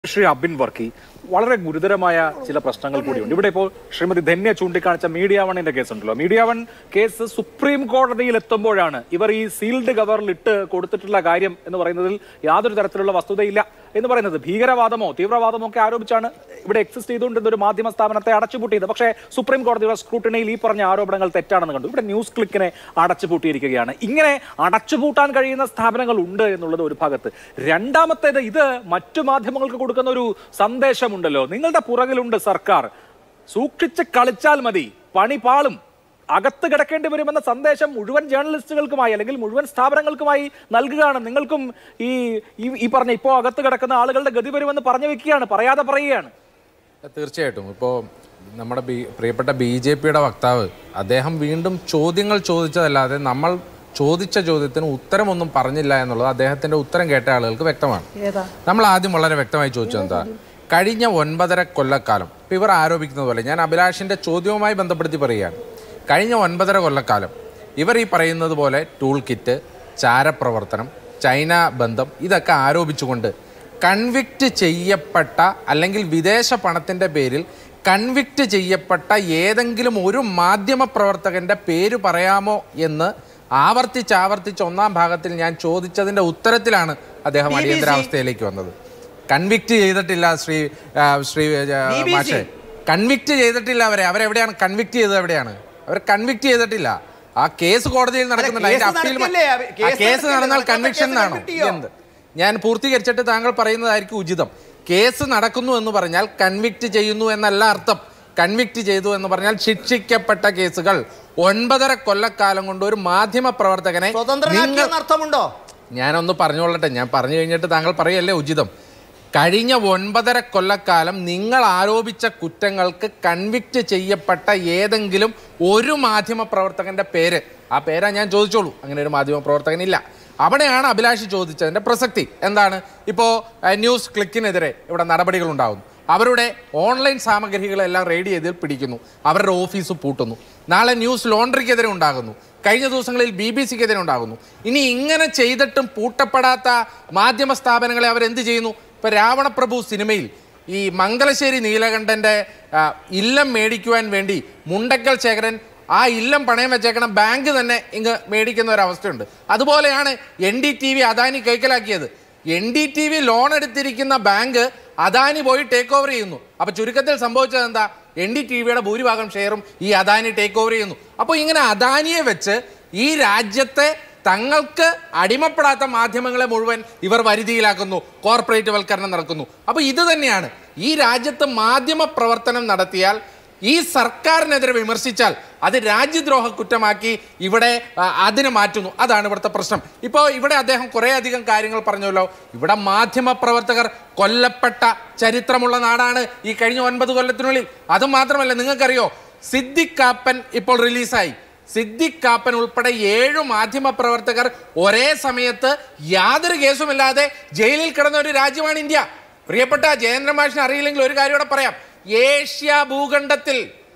ശ്രീ അബിൻ വർക്കി വളരെ ഗുരുതരമായ ചില പ്രശ്നങ്ങൾ കൂടിയുണ്ട് ഇവിടെ ഇപ്പോൾ ശ്രീമതി ധന്യ ചൂണ്ടിക്കാണിച്ച മീഡിയ വണ്ണിന്റെ കേസ് ഉണ്ടല്ലോ മീഡിയ വൺ കേസ് സുപ്രീം കോടതിയിൽ എത്തുമ്പോഴാണ് ഇവർ ഈ സീൽഡ് കവറിൽ ഇട്ട് കൊടുത്തിട്ടുള്ള കാര്യം എന്ന് പറയുന്നതിൽ യാതൊരു തരത്തിലുള്ള വസ്തുതയില്ല എന്ന് പറയുന്നത് ഭീകരവാദമോ തീവ്രവാദമോ ഒക്കെ ആരോപിച്ചാണ് ഇവിടെ എക്സിസ്റ്റ് ചെയ്തുകൊണ്ടിരുന്ന ഒരു മാധ്യമ സ്ഥാപനത്തെ അടച്ചുപൂട്ടിയത് പക്ഷേ സുപ്രീം കോടതിയുടെ സ്ക്രൂട്ടണിയിൽ ഈ പറഞ്ഞ ആരോപണങ്ങൾ തെറ്റാണെന്ന് കണ്ടു ഇവിടെ ന്യൂസ് ക്ലിക്കിനെ അടച്ചുപൂട്ടിയിരിക്കുകയാണ് ഇങ്ങനെ അടച്ചുപൂട്ടാൻ കഴിയുന്ന സ്ഥാപനങ്ങൾ ഉണ്ട് എന്നുള്ളത് ഒരു ഭാഗത്ത് രണ്ടാമത്തേത് ഇത് മറ്റു മാധ്യമങ്ങൾക്ക് കൊടുക്കുന്ന ഒരു സന്ദേശമുണ്ടല്ലോ നിങ്ങളുടെ പുറകിലുണ്ട് സർക്കാർ സൂക്ഷിച്ച് കളിച്ചാൽ മതി പണി പാളും അകത്ത് കിടക്കേണ്ടി വരുമെന്ന സന്ദേശം മുഴുവൻ ജേർണലിസ്റ്റുകൾക്കുമായി അല്ലെങ്കിൽ മുഴുവൻ സ്ഥാപനങ്ങൾക്കുമായി നൽകുകയാണ് നിങ്ങൾക്കും ഈ ഈ- ഈ പറഞ്ഞ ഇപ്പോൾ അകത്ത് കിടക്കുന്ന ആളുകളുടെ ഗതി വരുമെന്ന് പറഞ്ഞു വെക്കുകയാണ് പറയാതെ പറയുകയാണ് തീർച്ചയായിട്ടും ഇപ്പോൾ നമ്മുടെ ബി പ്രിയപ്പെട്ട ബി ജെ പിയുടെ വക്താവ് അദ്ദേഹം വീണ്ടും ചോദ്യങ്ങൾ ചോദിച്ചതല്ലാതെ നമ്മൾ ചോദിച്ച ചോദ്യത്തിന് ഉത്തരമൊന്നും പറഞ്ഞില്ല എന്നുള്ളത് അദ്ദേഹത്തിന്റെ ഉത്തരം കേട്ട ആളുകൾക്ക് വ്യക്തമാണ് നമ്മൾ ആദ്യം വളരെ വ്യക്തമായി ചോദിച്ചത് എന്താ കഴിഞ്ഞ ഒൻപതര കൊല്ലക്കാലം ഇപ്പം ഇവർ ആരോപിക്കുന്നത് പോലെ ഞാൻ അഭിലാഷിന്റെ ചോദ്യവുമായി ബന്ധപ്പെടുത്തി പറയുകയാണ് കഴിഞ്ഞ ഒൻപതര കൊല്ലക്കാലം ഇവർ ഈ പറയുന്നത് പോലെ ടൂൾ കിറ്റ് ചാരപ്രവർത്തനം ചൈന ബന്ധം ഇതൊക്കെ ആരോപിച്ചുകൊണ്ട് കൺവിക്റ്റ് ചെയ്യപ്പെട്ട അല്ലെങ്കിൽ വിദേശ പണത്തിൻ്റെ പേരിൽ കൺവിക്റ്റ് ചെയ്യപ്പെട്ട ഏതെങ്കിലും ഒരു മാധ്യമ പ്രവർത്തകന്റെ പേര് പറയാമോ എന്ന് ആവർത്തിച്ച് ആവർത്തിച്ച് ഒന്നാം ഭാഗത്തിൽ ഞാൻ ചോദിച്ചതിന്റെ ഉത്തരത്തിലാണ് അദ്ദേഹം അടിയന്തരാവസ്ഥയിലേക്ക് വന്നത് കൺവിക്റ്റ് ചെയ്തിട്ടില്ല ശ്രീ ആ, ശ്രീ ആ, മാഷെ കൺവിക്റ്റ് ചെയ്തിട്ടില്ല അവരെ അവരെവിടെയാണ് കൺവിക്റ്റ് ചെയ്തത് എവിടെയാണ് അവർ കൺവിക്റ്റ് ചെയ്തിട്ടില്ല ആ കേസ് കോടതിയിൽ നടക്കുന്നുണ്ട് അതിന്റെ കേസ് അപ്പീൽ നടക്കല്ലേ? ആ കേസ് കേസ് നടക്കല്ലേ? നടന്നാൽ നടക്കാത്ത കൺവിക്ഷൻ കേസ് എന്നാണോ convict ചെയ്യോ? എന്ത് ഞാൻ പൂർത്തീകരിച്ചിട്ട് താങ്കൾ പറയുന്നതായിരിക്കും ഉചിതം കേസ് നടക്കുന്നു എന്ന് പറഞ്ഞാൽ കൺവിക്റ്റ് ചെയ്യുന്നു എന്നല്ല അർത്ഥം കൺവിക്റ്റ് ചെയ്തു എന്ന് പറഞ്ഞാൽ ശിക്ഷിക്കപ്പെട്ട കേസുകൾ ഒൻപതര കൊല്ലക്കാലം കൊണ്ട് ഒരു മാധ്യമ പ്രവർത്തകനെ നിങ്ങൾ സ്വതന്ത്രനാക്കിയെന്ന് അർത്ഥമുണ്ടോ ഞാനൊന്ന് പറഞ്ഞുകൊള്ളട്ടെ ഞാൻ പറഞ്ഞു കഴിഞ്ഞിട്ട് താങ്കൾ പറയല്ലേ ഉചിതം കഴിഞ്ഞ ഒൻപതര കൊല്ലക്കാലം നിങ്ങൾ ആരോപിച്ച കുറ്റങ്ങൾക്ക് കൺവിക്റ്റ് ചെയ്യപ്പെട്ട ഏതെങ്കിലും ഒരു മാധ്യമ പ്രവർത്തകന്റെ പേര് ആ പേരാ ഞാൻ ചോദിച്ചോളൂ അങ്ങനെ ഒരു മാധ്യമ പ്രവർത്തകനില്ല അവിടെയാണ് അഭിലാഷ് ചോദിച്ചതിന്റെ പ്രസക്തി എന്താണ് ഇപ്പോൾ ന്യൂസ് ക്ലിക്കിനെതിരെ ഇവിടെ നടപടികൾ ഉണ്ടാകുന്നു അവരുടെ ഓൺലൈൻ സാമഗ്രികളെല്ലാം റെയ്ഡ് ചെയ്ത് പിടിക്കുന്നു അവരുടെ ഓഫീസ് പൂട്ടുന്നു നാളെ ന്യൂസ് ലോണ്ടറിക്കെതിരെ ഉണ്ടാകുന്നു കഴിഞ്ഞ ദിവസങ്ങളിൽ ബി ബി സിക്കെതിരെ ഉണ്ടാകുന്നു ഇനി ഇങ്ങനെ ചെയ്തിട്ടും പൂട്ടപ്പെടാത്ത മാധ്യമ സ്ഥാപനങ്ങളെ അവരെന്ത് ചെയ്യുന്നു ഇപ്പൊ രാവണപ്രഭു സിനിമയിൽ ഈ മംഗലശ്ശേരി നീലകണ്ഠന്റെ ആ, ഇല്ലം മേടിക്കുവാൻ വേണ്ടി മുണ്ടക്കൽ ശേഖരൻ ആ ഇല്ലം പണയം വെച്ചേക്കണം ബാങ്ക് തന്നെ ഇങ്ങ് മേടിക്കുന്ന ഒരു അവസ്ഥയുണ്ട് അതുപോലെയാണ് N D T V Adani കൈക്കലാക്കിയത് N D T V loan എടുത്തിരിക്കുന്ന ബാങ്ക് അദാനി പോയി ടേക്ക് ഓവർ ചെയ്യുന്നു അപ്പൊ ചുരുക്കത്തിൽ സംഭവിച്ചത് എന്താ എൻ ഡി ടി വിയുടെ ഭൂരിഭാഗം ഷെയറും ഈ അദാനി ടേക്ക് ഓവർ ചെയ്യുന്നു അപ്പോൾ ഇങ്ങനെ അദാനിയെ വെച്ച് ഈ രാജ്യത്തെ തങ്ങൾക്ക് അടിമപ്പെടാത്ത മാധ്യമങ്ങളെ മുഴുവൻ ഇവർ വരുതിയിലാക്കുന്നു കോർപ്പറേറ്റ് വൽക്കരണം നടക്കുന്നു അപ്പോൾ ഇത് തന്നെയാണ് ഈ രാജ്യത്ത് മാധ്യമ പ്രവർത്തനം നടത്തിയാൽ ഈ സർക്കാരിനെതിരെ വിമർശിച്ചാൽ അത് രാജ്യദ്രോഹ കുറ്റമാക്കി ഇവിടെ ആ, അതിനെ മാറ്റുന്നു അതാണ് ഇവിടുത്തെ പ്രശ്നം ഇപ്പോൾ ഇവിടെ അദ്ദേഹം കുറേ അധികം കാര്യങ്ങൾ പറഞ്ഞല്ലോ ഇവിടെ മാധ്യമ പ്രവർത്തകർ കൊല്ലപ്പെട്ട ചരിത്രമുള്ള നാടാണ് ഈ കഴിഞ്ഞ ഒൻപത് കൊല്ലത്തിനുള്ളിൽ അത് മാത്രമല്ല നിങ്ങൾക്കറിയോ സിദ്ദിഖ് കാപ്പൻ ഇപ്പോൾ റിലീസായി സിദ്ദിഖ് കാപ്പൻ ഉൾപ്പെടെ ഏഴ് മാധ്യമ പ്രവർത്തകർ ഒരേ സമയത്ത് യാതൊരു കേസുമില്ലാതെ ജയിലിൽ കിടന്ന ഒരു രാജ്യമാണ് ഇന്ത്യ പ്രിയപ്പെട്ട ജയേന്ദ്ര മാഷിന് അറിയില്ലെങ്കിൽ ഒരു കാര്യം കൂടെ പറയാം ഏഷ്യ ഭൂഖണ്ഡത്തിൽ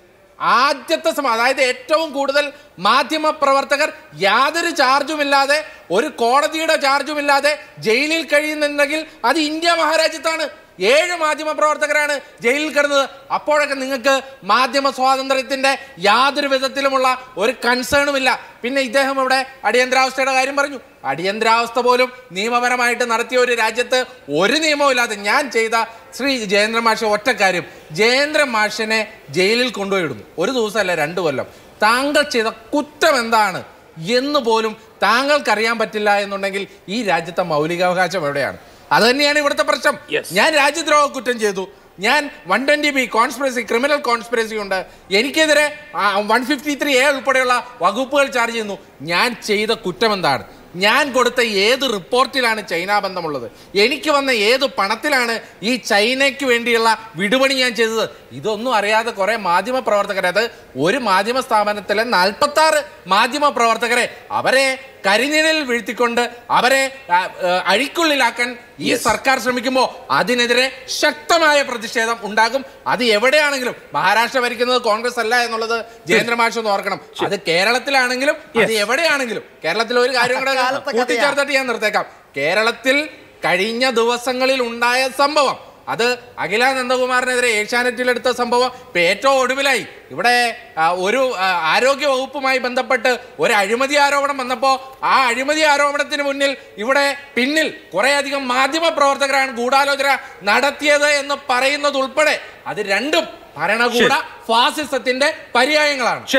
ആദ്യത്തെ സമയം അതായത് ഏറ്റവും കൂടുതൽ മാധ്യമ പ്രവർത്തകർ യാതൊരു ചാർജുമില്ലാതെ ഒരു കോടതിയുടെ ചാർജുമില്ലാതെ ജയിലിൽ കഴിയുന്നുണ്ടെങ്കിൽ അത് ഇന്ത്യ മഹാരാജ്യത്താണ് ഏഴ് മാധ്യമ പ്രവർത്തകരാണ് ജയിലിൽ കിടന്നത് അപ്പോഴൊക്കെ നിങ്ങൾക്ക് മാധ്യമ സ്വാതന്ത്ര്യത്തിന്റെ യാതൊരു വിധത്തിലുമുള്ള ഒരു കൺസേണും ഇല്ല പിന്നെ ഇദ്ദേഹം ഇവിടെ അടിയന്തരാവസ്ഥയുടെ കാര്യം പറഞ്ഞു അടിയന്തരാവസ്ഥ പോലും നിയമപരമായിട്ട് നടത്തിയ ഒരു രാജ്യത്ത് ഒരു നിയമവും ഇല്ലാതെ ഞാൻ ചെയ്ത ശ്രീ ജയേന്ദ്ര മാഷ ഒറ്റ കാര്യം ജയേന്ദ്ര മാഷിനെ ജയിലിൽ കൊണ്ടുപോയിടുന്നു ഒരു ദിവസമല്ല രണ്ടു കൊല്ലം താങ്കൾ ചെയ്ത കുറ്റം എന്താണ് എന്ന് പോലും താങ്കൾക്കറിയാൻ പറ്റില്ല എന്നുണ്ടെങ്കിൽ ഈ രാജ്യത്തെ മൗലികാവകാശം എവിടെയാണ് അത് തന്നെയാണ് ഇവിടുത്തെ പ്രശ്നം ഞാൻ രാജ്യദ്രോഹ കുറ്റം ചെയ്തു ഞാൻ one twenty B conspiracy criminal conspiracy ഉണ്ട് എനിക്കെതിരെ വൺ ഫിഫ്റ്റി ത്രീ എ ഉൾപ്പെടെയുള്ള വകുപ്പുകൾ ചാർജ് ചെയ്യുന്നു ഞാൻ ചെയ്ത കുറ്റം എന്താണ് ഞാൻ കൊടുത്ത ഏത് റിപ്പോർട്ടിലാണ് ചൈന ബന്ധമുള്ളത് എനിക്ക് വന്ന ഏത് പണത്തിലാണ് ഈ ചൈനയ്ക്ക് വേണ്ടിയുള്ള വിടുപണി ഞാൻ ചെയ്തത് ഇതൊന്നും അറിയാതെ കുറെ മാധ്യമ പ്രവർത്തകരെ അത് ഒരു മാധ്യമ സ്ഥാപനത്തിലെ നാൽപ്പത്തി ആറ് മാധ്യമ പ്രവർത്തകരെ അവരെ കരിനിഴലിൽ വീഴ്ത്തിക്കൊണ്ട് അവരെ ആ, ആ, അഴിക്കുള്ളിലാക്കാൻ ഈ സർക്കാർ ശ്രമിക്കുമ്പോൾ അതിനെതിരെ ശക്തമായ പ്രതിഷേധം ഉണ്ടാകും അത് എവിടെയാണെങ്കിലും മഹാരാഷ്ട്ര ഭരിക്കുന്നത് കോൺഗ്രസ് അല്ല എന്നുള്ളത് ജയേന്ദ്ര മാഷ് ഒന്ന് ഓർക്കണം അത് കേരളത്തിലാണെങ്കിലും അത് എവിടെയാണെങ്കിലും കേരളത്തിൽ ഒരു കാര്യം കൂടെ കാലത്തെ കഥയാ. കൂട്ടിച്ചേർത്തിട്ട് ഞാൻ നിർത്തേക്കാം കേരളത്തിൽ കഴിഞ്ഞ ദിവസങ്ങളിൽ ഉണ്ടായ സംഭവം അത് അഖില നന്ദകുമാറിനെതിരെ ഏഷ്യാനെറ്റിലെടുത്ത സംഭവം ഇപ്പൊ ഏറ്റവും ഒടുവിലായി ഇവിടെ ആ, ഒരു ആ, ആരോഗ്യ വകുപ്പുമായി ബന്ധപ്പെട്ട് ഒരു അഴിമതി ആരോപണം വന്നപ്പോ ആ അഴിമതി ആരോപണത്തിന് മുന്നിൽ ഇവിടെ പിന്നിൽ കുറേയധികം മാധ്യമ പ്രവർത്തകരാണ് ഗൂഢാലോചന നടത്തിയത് എന്ന് പറയുന്നത് ഉൾപ്പെടെ അത് രണ്ടും ഭരണകൂട ഫാസിസത്തിന്റെ പര്യായങ്ങളാണ്